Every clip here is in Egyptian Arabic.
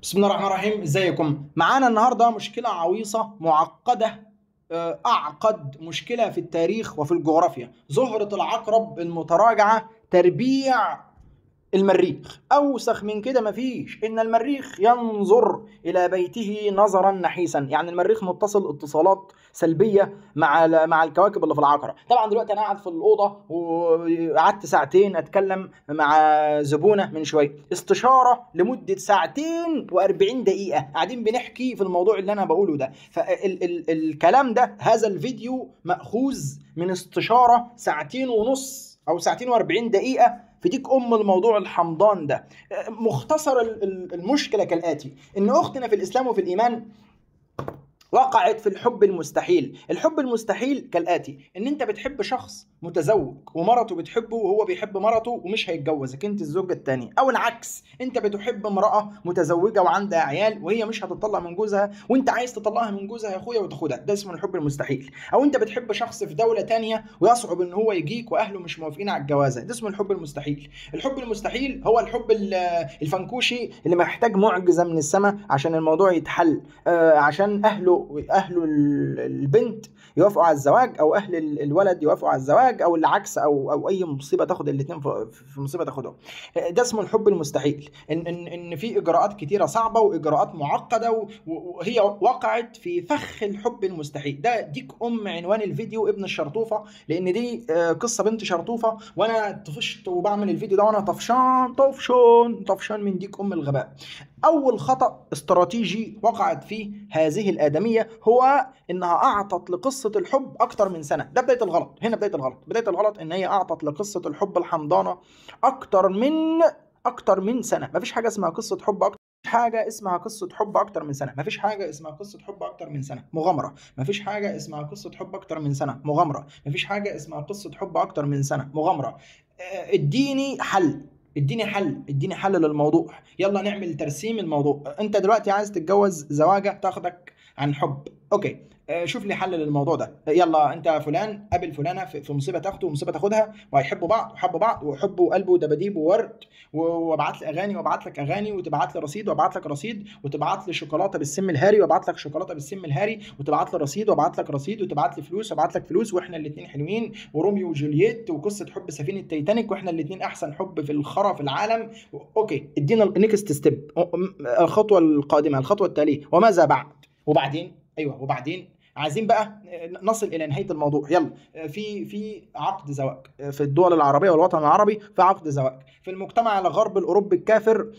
بسم الله الرحمن الرحيم ازيكم معانا النهارده مشكله عويصه معقده آه، اعقد مشكله في التاريخ وفي الجغرافيا ظهرت العقرب المتراجعه تربيع المريخ اوسخ من كده مفيش ان المريخ ينظر الى بيته نظرا نحيسا يعني المريخ متصل اتصالات سلبيه مع مع الكواكب اللي في العقرب طبعا دلوقتي انا قاعد في الاوضه وقعدت ساعتين اتكلم مع زبونه من شويه استشاره لمده ساعتين و40 دقيقه قاعدين بنحكي في الموضوع اللي انا بقوله ده فالكلام ده هذا الفيديو ماخوذ من استشاره ساعتين ونص او ساعتين و40 دقيقه في ديك ام الموضوع الحمضان ده مختصر المشكله كالاتي ان اختنا في الاسلام وفي الايمان وقعت في الحب المستحيل الحب المستحيل كالاتي ان انت بتحب شخص متزوج ومرته بتحبه وهو بيحب مرته ومش هيتجوزك انت الزوجه الثانيه او العكس انت بتحب امراه متزوجه وعندها عيال وهي مش هتطلع من جوزها وانت عايز تطلعها من جوزها يا اخويا وتاخدها ده اسمه الحب المستحيل او انت بتحب شخص في دوله ثانيه ويصعب ان هو يجيك واهله مش موافقين على الجوازه ده اسمه الحب المستحيل الحب المستحيل هو الحب الفنكوشي اللي محتاج معجزه من السماء عشان الموضوع يتحل آه عشان اهله اهله البنت يوافقوا على الزواج او اهل الولد يوافقوا على الزواج او العكس او او اي مصيبه تاخد الاثنين في مصيبه تاخدهم ده اسمه الحب المستحيل ان ان ان في اجراءات كتيره صعبه واجراءات معقده وهي وقعت في فخ الحب المستحيل ده ديك ام عنوان الفيديو ابن الشرطوفه لان دي قصه بنت شرطوفه وانا طفشت وبعمل الفيديو ده وانا طفشان طفشان طفشان من ديك ام الغباء اول خطا استراتيجي وقعت فيه هذه الادميه هو انها اعطت لقصه الحب اكتر من سنه ده بدايه الغلط هنا بدايه الغلط بدايه الغلط ان هي اعطت لقصه الحب الحمضانه اكتر من اكتر من سنه مفيش حاجه اسمها قصه حب اكتر حاجه اسمها قصه حب اكتر من سنه مفيش حاجه اسمها قصه حب اكتر من سنه مغامره مفيش حاجه اسمها قصه حب اكتر من سنه مغامره مفيش حاجه اسمها قصه حب اكتر من سنه مغامره اديني حل اديني حل اديني حل للموضوع يلا نعمل ترسيم الموضوع انت دلوقتي عايز تتجوز زواجه تاخدك عن حب اوكي شوف لي حل للموضوع ده يلا انت فلان قابل فلانه في مصيبه تاخده ومصيبه تاخدها وهيحبوا بعض وحبوا بعض وحبوا قلبه ودباديب وورد وابعت لي اغاني وابعت لك اغاني وتبعت لي رصيد وابعت لك رصيد وتبعت لي شوكولاته بالسم الهاري وابعت لك شوكولاته بالسم الهاري وتبعت لي رصيد وابعت لك رصيد وتبعت لي فلوس وابعت لك فلوس واحنا الاثنين حلوين وروميو وجولييت وقصه حب سفينه تيتانيك واحنا الاثنين احسن حب في الخرا في العالم اوكي ادينا النكست ستيب الخطوه القادمه الخطوه التاليه وماذا بعد وبعدين ايوه وبعدين عايزين بقى نصل الى نهايه الموضوع يلا في في عقد زواج في الدول العربيه والوطن العربي في عقد زواج في المجتمع الغرب الاوروبي الكافر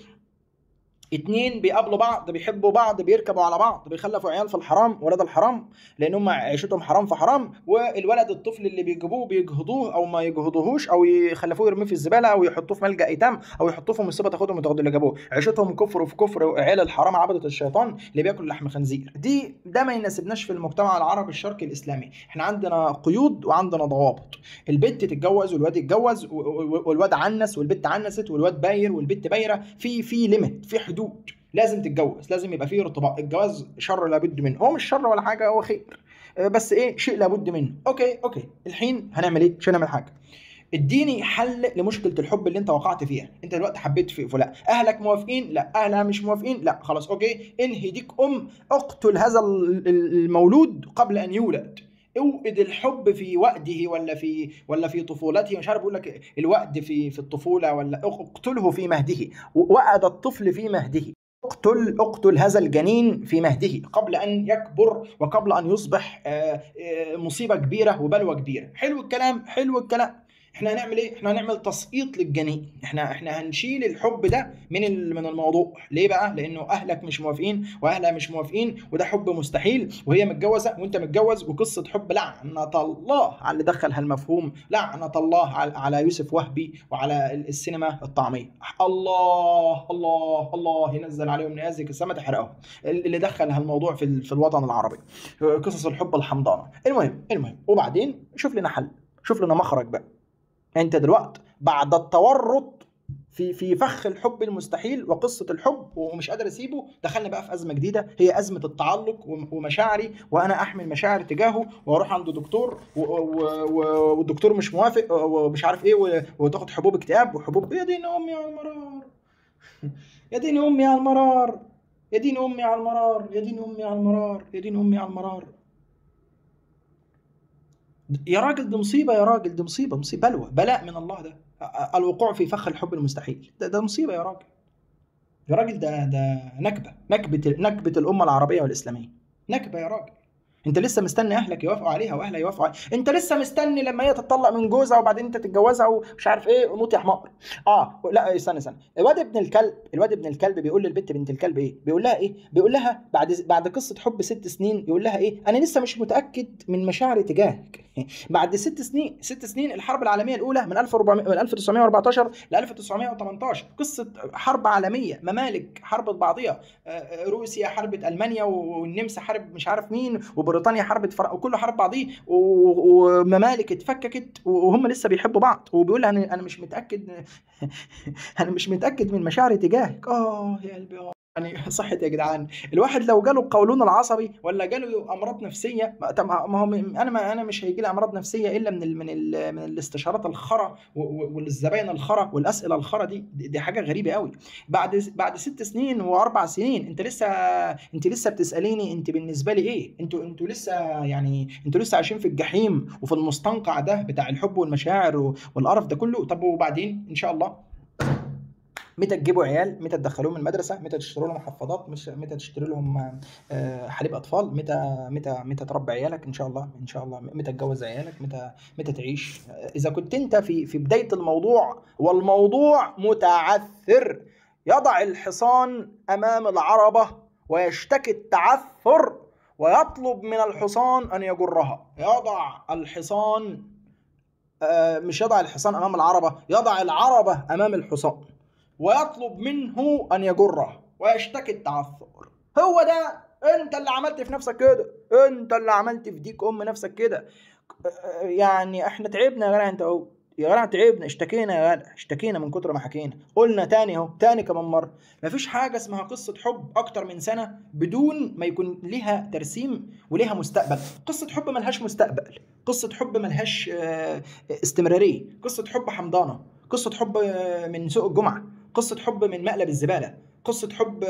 اتنين بيقابلوا بعض بيحبوا بعض بيركبوا على بعض بيخلفوا عيال في الحرام ولاد الحرام لان هم عيشتهم حرام في حرام والولد الطفل اللي بيجيبوه بيجهضوه او ما يجهضوهوش او يخلفوه يرميه في الزباله او يحطوه في ملجا ايتام او يحطوه في مصيبه تاخدهم وتاخدوا اللي جابوه عيشتهم كفر في كفر عيال الحرام عبده الشيطان اللي بياكل لحم خنزير دي ده ما يناسبناش في المجتمع العربي الشرقي الاسلامي احنا عندنا قيود وعندنا ضوابط البنت تتجوز والواد يتجوز والواد عنس والبنت عنست والواد باير والبنت بايره في في ليميت في حدود لازم تتجوز لازم يبقى فيه ارتباط الجواز شر لابد منه هو مش شر ولا حاجه هو خير بس ايه شيء لابد منه اوكي اوكي الحين هنعمل ايه مش هنعمل حاجه اديني حل لمشكله الحب اللي انت وقعت فيها انت دلوقتي حبيت في فلان اهلك موافقين لا اهلها مش موافقين لا خلاص اوكي انهي ديك ام اقتل هذا المولود قبل ان يولد اوقد الحب في وقده ولا في ولا في طفولته مش عارف اقول لك الوقد في في الطفوله ولا اقتله في مهده وقد الطفل في مهده اقتل اقتل هذا الجنين في مهده قبل ان يكبر وقبل ان يصبح مصيبه كبيره وبلوى كبيره حلو الكلام حلو الكلام احنا هنعمل ايه احنا هنعمل تسقيط للجنين احنا احنا هنشيل الحب ده من من الموضوع ليه بقى لانه اهلك مش موافقين واهلها مش موافقين وده حب مستحيل وهي متجوزه وانت متجوز وقصه حب لعنه الله على اللي دخل هالمفهوم لعنه الله على يوسف وهبي وعلى السينما الطعميه الله الله الله ينزل عليهم نيازك السما تحرقهم اللي دخل هالموضوع في في الوطن العربي قصص الحب الحمضانه المهم المهم وبعدين شوف لنا حل شوف لنا مخرج بقى انت دلوقتي بعد التورط في في فخ الحب المستحيل وقصه الحب ومش قادر اسيبه دخلنا بقى في ازمه جديده هي ازمه التعلق ومشاعري وانا احمل مشاعر تجاهه واروح عند دكتور والدكتور مش موافق ومش عارف ايه وتاخد حبوب اكتئاب وحبوب يا دين امي على المرار يا دين امي على المرار يا دين امي على المرار يا دين امي على المرار يا دين امي على المرار يا راجل دي مصيبه يا راجل دي مصيبه مصيبه بلوى بلاء من الله ده الوقوع في فخ الحب المستحيل ده, ده مصيبه يا راجل يا راجل ده ده نكبه نكبه نكبه الامه العربيه والاسلاميه نكبه يا راجل انت لسه مستني اهلك يوافقوا عليها واهلها يوافقوا عليها انت لسه مستني لما هي تطلق من جوزها وبعدين انت تتجوزها ومش عارف ايه وموت يا حمار اه لا استنى استنى الواد ابن الكلب الواد ابن الكلب بيقول للبنت بنت الكلب ايه بيقول لها ايه بيقول لها بعد بعد قصه حب ست سنين يقول لها ايه انا لسه مش متاكد من مشاعري تجاهك بعد ست سنين ست سنين الحرب العالميه الاولى من 1400 من 1914 ل 1918 قصه حرب عالميه ممالك حربت بعضيها روسيا حربت المانيا والنمسا حرب مش عارف مين وبريطانيا حربت فرق وكله حرب بعضيه وممالك اتفككت وهم لسه بيحبوا بعض وبيقول انا انا مش متاكد انا مش متاكد من مشاعري تجاهك اه يا قلبي اه يعني صحت يا جدعان الواحد لو جاله القولون العصبي ولا جاله امراض نفسيه ما هو انا ما انا مش هيجي لي امراض نفسيه الا من ال من ال من الاستشارات الخرا والزباين الخرا والاسئله الخرا دي دي حاجه غريبه قوي بعد بعد ست سنين واربع سنين انت لسه انت لسه بتساليني انت بالنسبه لي ايه انتوا انتوا لسه يعني انتوا لسه عايشين في الجحيم وفي المستنقع ده بتاع الحب والمشاعر والقرف ده كله طب وبعدين ان شاء الله متى تجيبوا عيال متى تدخلوهم المدرسه متى تشتروا لهم محفظات مش متى تشتري لهم حليب اطفال متى متى متى تربي عيالك ان شاء الله ان شاء الله متى تجوز عيالك متى متى تعيش اذا كنت انت في في بدايه الموضوع والموضوع متعثر يضع الحصان امام العربه ويشتكي التعثر ويطلب من الحصان ان يجرها يضع الحصان مش يضع الحصان امام العربه يضع العربه امام الحصان ويطلب منه ان يجره ويشتكي التعثر هو ده انت اللي عملت في نفسك كده انت اللي عملت في ديك ام نفسك كده يعني احنا تعبنا يا جدع انت اهو يا جدع تعبنا اشتكينا يا جدع اشتكينا من كتر ما حكينا قلنا تاني اهو تاني كمان مره مفيش حاجه اسمها قصه حب اكتر من سنه بدون ما يكون ليها ترسيم وليها مستقبل قصه حب ملهاش مستقبل قصه حب ملهاش استمراريه قصه حب حمضانه قصه حب من سوق الجمعه قصه حب من مقلب الزباله قصه حب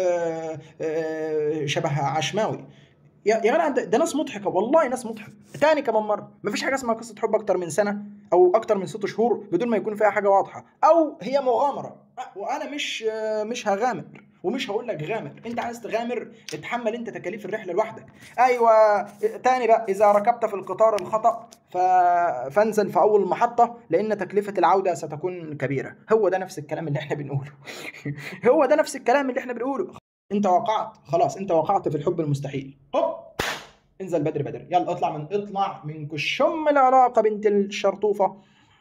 شبه عشماوي يا يا جدع ده ناس مضحكه والله ناس مضحكه تاني كمان مره مفيش حاجه اسمها قصه حب اكتر من سنه او اكتر من ست شهور بدون ما يكون فيها حاجه واضحه او هي مغامره وانا مش مش هغامر ومش هقول لك غامر انت عايز تغامر اتحمل انت تكاليف الرحله لوحدك ايوه تاني بقى اذا ركبت في القطار الخطا ف... فانزل في اول محطه لان تكلفه العوده ستكون كبيره هو ده نفس الكلام اللي احنا بنقوله هو ده نفس الكلام اللي احنا بنقوله انت وقعت خلاص انت وقعت في الحب المستحيل هوب انزل بدري بدري يلا اطلع من اطلع من كشم العلاقه بنت الشرطوفه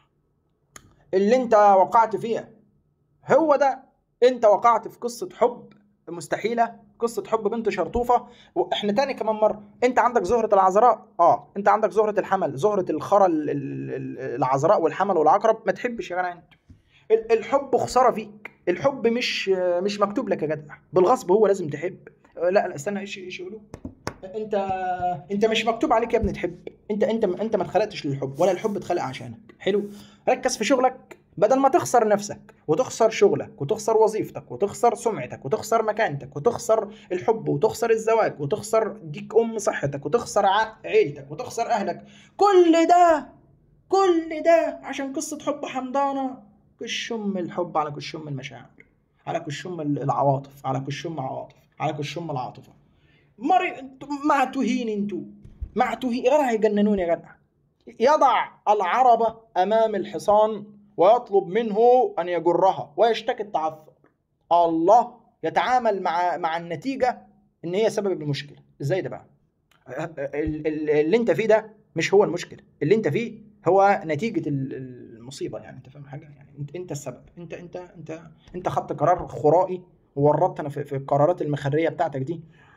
اللي انت وقعت فيها هو ده انت وقعت في قصه حب مستحيله قصه حب بنت شرطوفه واحنا تاني كمان مره انت عندك زهره العذراء اه انت عندك زهره الحمل زهره الخرى العذراء والحمل والعقرب ما تحبش يا جدع انت الحب خساره فيك الحب مش مش مكتوب لك يا جدع بالغصب هو لازم تحب لا لا استنى ايش ايش يقولوا انت انت مش مكتوب عليك يا ابني تحب انت انت انت ما اتخلقتش للحب ولا الحب اتخلق عشانك حلو ركز في شغلك بدل ما تخسر نفسك وتخسر شغلك وتخسر وظيفتك وتخسر سمعتك وتخسر مكانتك وتخسر الحب وتخسر الزواج وتخسر ديك ام صحتك وتخسر عيلتك وتخسر اهلك كل ده كل ده عشان قصة حب حمضانة كشم الحب على كشم المشاعر على كشم العواطف على كشم عواطف على كشم العاطفة مري معتوهين انتوا معتوهين يا جدع هيجننون يا جدع يضع العربة أمام الحصان ويطلب منه أن يجرها ويشتكي التعثر الله يتعامل مع مع النتيجة إن هي سبب المشكلة إزاي ده بقى اللي أنت فيه ده مش هو المشكلة اللي أنت فيه هو نتيجة المصيبة يعني أنت فاهم حاجة يعني أنت أنت السبب أنت أنت أنت أنت خدت قرار خرائي وورطتنا في, في القرارات المخرية بتاعتك دي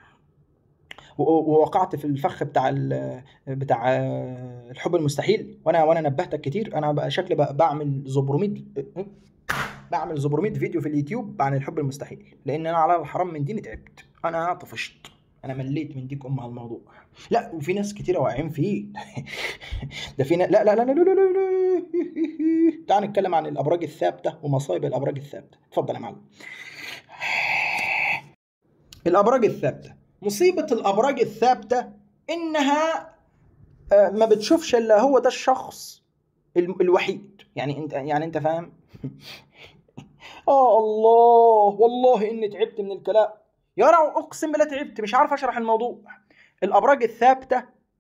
ووقعت في الفخ بتاع بتاع الحب المستحيل وانا وانا نبهتك كتير انا بقى شكلي بقى بعمل زبروميد بعمل زبروميد فيديو في اليوتيوب عن الحب المستحيل لان انا على الحرام من ديني تعبت انا طفشت انا مليت من ديك ام هالموضوع لا وفي ناس كتيره واقعين فيه ده في نا... لا لا لا لا لا لا لا تعال نتكلم عن الابراج الثابته ومصايب الابراج الثابته اتفضل يا معلم الابراج الثابته مصيبه الابراج الثابته انها آه، ما بتشوفش الا هو ده الشخص ال- الوحيد يعني انت يعني انت فاهم اه الله والله اني تعبت من الكلام يا رب اقسم بالله تعبت مش عارف اشرح الموضوع الابراج الثابته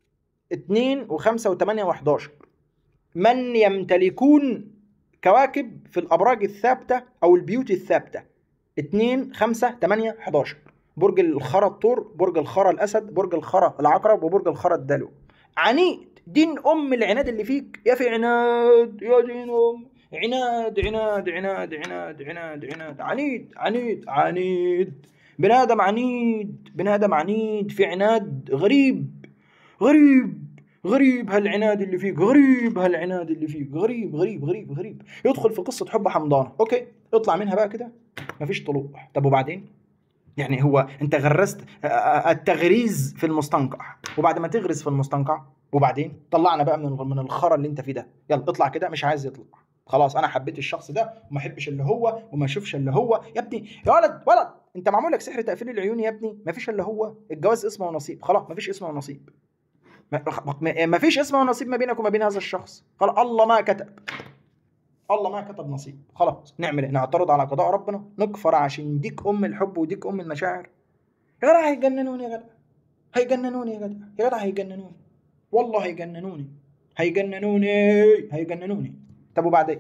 2 و5 و8 و11 من يمتلكون كواكب في الابراج الثابته او البيوت الثابته 2 5 8 11 برج الخرى الثور برج الخرى الاسد برج الخرى العقرب وبرج الخرى الدلو عنيد دين ام العناد اللي فيك يا في عناد يا دين ام عناد عناد عناد عناد عناد عناد عنيد عنيد عنيد بني ادم عنيد بني ادم عنيد في عناد غريب غريب غريب هالعناد اللي فيك غريب هالعناد اللي فيك غريب غريب غريب غريب يدخل في قصه حب حمضانه اوكي اطلع منها بقى كده مفيش طلوع طب وبعدين يعني هو انت غرست آه، آه، التغريز في المستنقع وبعد ما تغرز في المستنقع وبعدين طلعنا بقى من من الخرا اللي انت فيه ده يلا اطلع كده مش عايز يطلع خلاص انا حبيت الشخص ده وما احبش اللي هو وما اشوفش اللي هو يا ابني يا ولد ولد انت معمول لك سحر تقفيل العيون يا ابني ما فيش الا هو الجواز اسمه ونصيب خلاص ما فيش اسمه ونصيب ما- ما ما فيش اسمه ونصيب ما بينك وما بين هذا الشخص خلاص الله ما كتب الله ما كتب نصيب خلاص نعمل ايه نعترض على قضاء ربنا نكفر عشان ديك ام الحب وديك ام المشاعر يا جدع هيجننوني يا جدع هيجننوني يا جدع يا جدع هيجننوني والله هيجننوني هيجننوني هيجننوني طب وبعدين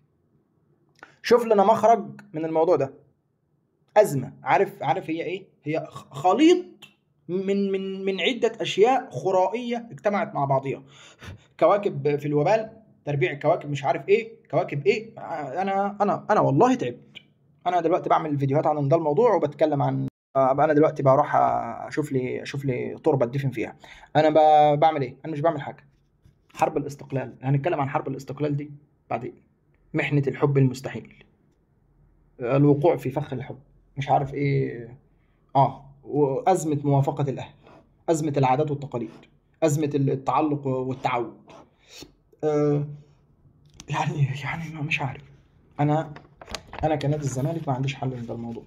شوف لنا مخرج من الموضوع ده أزمة عارف عارف هي إيه؟ هي خ- خليط من من من عدة أشياء خرائية اجتمعت مع بعضها كواكب في الوبال تربيع الكواكب مش عارف إيه كواكب إيه أنا أنا أنا والله تعبت أنا دلوقتي بعمل فيديوهات عن ده الموضوع وبتكلم عن أبقى انا دلوقتي بروح اشوف لي اشوف لي تربه اتدفن فيها انا ب- بعمل ايه انا مش بعمل حاجه حرب الاستقلال هنتكلم عن حرب الاستقلال دي بعدين محنه الحب المستحيل الوقوع في فخ الحب مش عارف ايه اه وازمه موافقه الاهل ازمه العادات والتقاليد ازمه التعلق والتعود آه يعني يعني ما- مش عارف انا انا كنادي الزمالك ما عنديش حل لهذا الموضوع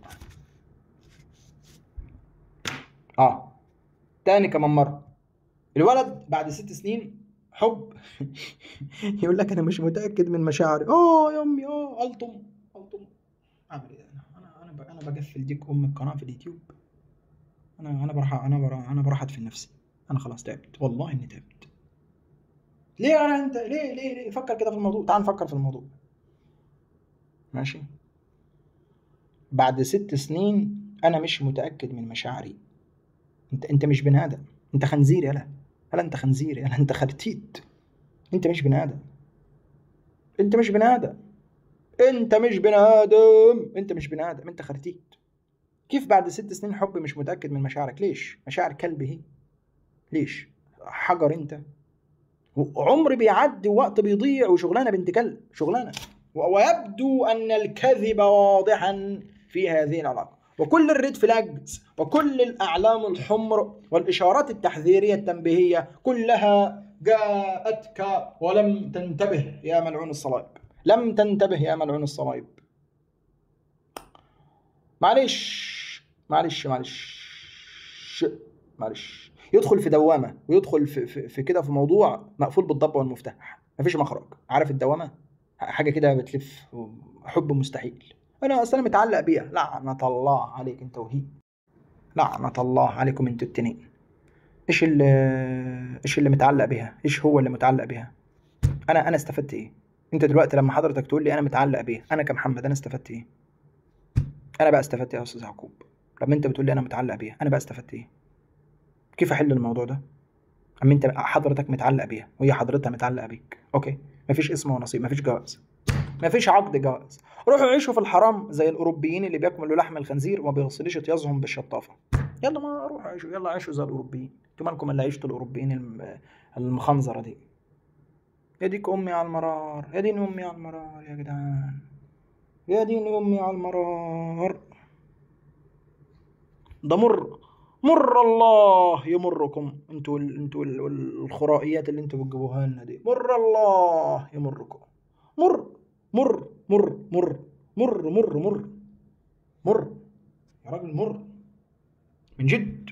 اه تاني كمان مره الولد بعد ست سنين حب يقول لك انا مش متاكد من مشاعري اه يا امي اه الطم الطم اعمل ايه انا انا انا ب- انا بقفل ديك ام القناه في اليوتيوب انا انا بروح انا بروح انا بروح ادفن نفسي انا خلاص تعبت والله اني تعبت ليه انا انت ليه ليه ليه فكر كده في الموضوع تعال نفكر في الموضوع ماشي بعد ست سنين انا مش متاكد من مشاعري انت انت مش بني ادم انت خنزير يلا هلا انت خنزير يلا انت خرتيت انت مش بني ادم انت مش بني ادم انت مش بني ادم انت مش بني ادم انت خرتيت كيف بعد ست سنين حب مش متاكد من مشاعرك ليش مشاعر كلب هي ليش حجر انت وعمر بيعدي ووقت بيضيع وشغلانه بنت كلب شغلانه و- ويبدو ان الكذب واضحا في هذه العلاقه وكل الريد فلاجز وكل الاعلام الحمر والاشارات التحذيريه التنبيهيه كلها جاءتك ولم تنتبه يا ملعون الصلايب لم تنتبه يا ملعون الصلايب معلش معلش معلش معلش يدخل في دوامه ويدخل في, في, في كده في موضوع مقفول بالضبه والمفتاح مفيش مخرج عارف الدوامه حاجه كده بتلف حب مستحيل انا اصلا متعلق بيها لعنه الله عليك انت وهي لعنه الله عليكم انتوا التنين ايش اللي ايش اللي متعلق بيها ايش هو اللي متعلق بيها انا انا استفدت ايه انت دلوقتي لما حضرتك تقول لي انا متعلق بيها انا كمحمد انا استفدت ايه انا بقى استفدت ايه يا استاذ يعقوب لما انت بتقول لي انا متعلق بيها انا بقى استفدت ايه كيف احل الموضوع ده اما انت حضرتك متعلق بيها وهي حضرتها متعلقه بيك اوكي مفيش اسم ونصيب مفيش جواز مفيش عقد جواز روحوا عيشوا في الحرام زي الاوروبيين اللي بياكلوا لحم الخنزير وما بيغسلوش اطيازهم بالشطافه يلا ما روحوا عيشوا يلا عيشوا زي الاوروبيين انتوا مالكم اللي عيشتوا الاوروبيين الم- المخنزره دي يا ديك امي على المرار يا دين امي على المرار يا جدعان يا دين امي على المرار ده مر مر الله يمركم انتوا ال... انتوا ال... الخرائيات اللي انتوا بتجيبوها لنا دي مر الله يمركم مر مر مر مر مر مر مر مر يا راجل مر من جد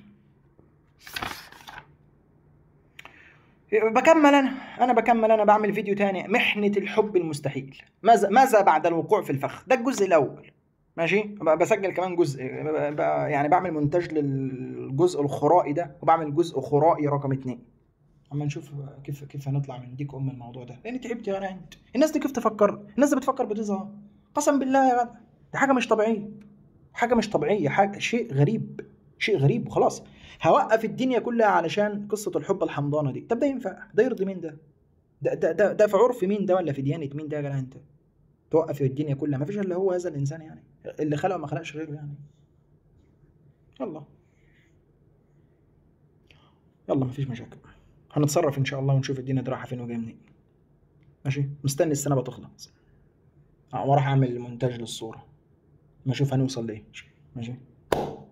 بكمل انا انا بكمل انا بعمل فيديو تاني محنة الحب المستحيل ماذا ماذا بعد الوقوع في الفخ ده الجزء الاول ماشي ب- بسجل كمان جزء ب- ب- يعني بعمل مونتاج للجزء الخرائي ده وبعمل جزء خرائي رقم اتنين اما نشوف كيف كيف هنطلع من ديك ام الموضوع ده لان تعبت يا انت الناس دي كيف تفكر الناس دي بتفكر بتظهر قسم بالله يا جدع دي حاجه مش طبيعيه حاجه مش طبيعيه حاجه شيء غريب شيء غريب وخلاص هوقف الدنيا كلها علشان قصه الحب الحمضانه دي طب ده ينفع ده يرضي مين ده ده ده ده, ده في عرف مين ده ولا في ديانه مين ده يا جدع انت توقف الدنيا كلها ما فيش الا هو هذا الانسان يعني اللي خلقه ما خلقش غيره يعني يلا يلا ما فيش مشاكل هنتصرف ان شاء الله ونشوف الدنيا دي رايحه فين وجايه منين ماشي مستني السنه بتخلص اه وراح اعمل مونتاج للصوره ما اشوف هنوصل لايه ماشي